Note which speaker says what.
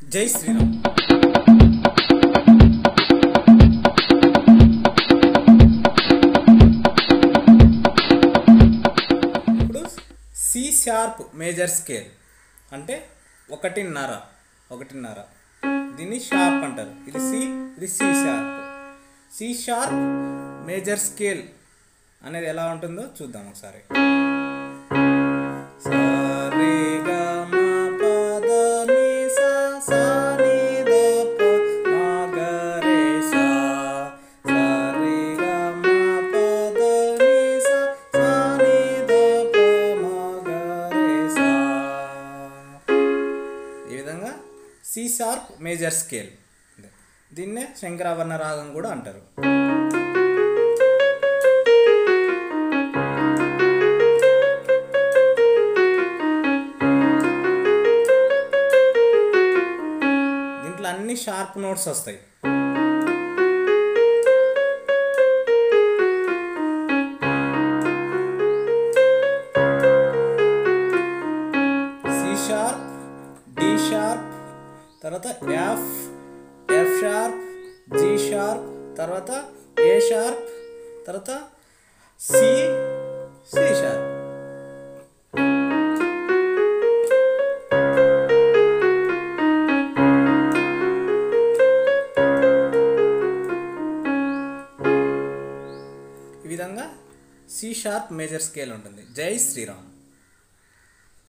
Speaker 1: జై శ్రీరామ్ ఇప్పుడు C sharp major scale అంటే ఒకటిన్నర ఒకటిన్నర దీన్ని షార్ప్ అంటారు ఇది సి ఇది C sharp C sharp major scale అనేది ఎలా ఉంటుందో చూద్దాం ఒకసారి సా రే గా మా ప ద ని సా సా ని ద ప మా గ రే సా సా రే గా మా ప ద ని సా సా ని ద ప మా గ రే సా ఈ విధంగా సి షార్ప్ మేజర్ స్కేల్ దీన్నే శంకరాభరణ రాగం కూడా అంటారు దీంట్లో అన్ని షార్ప్ నోట్స్ వస్తాయి సి షార్ప్ డి షార్ప్ తర్వాత F F sharp G sharp తర్వాత ఏ షార్ప్ తర్వాత సి సి షార్ప్ ఈ విధంగా సి షార్ప్ మేజర్ స్కేల్ ఉంటుంది జై శ్రీరామ్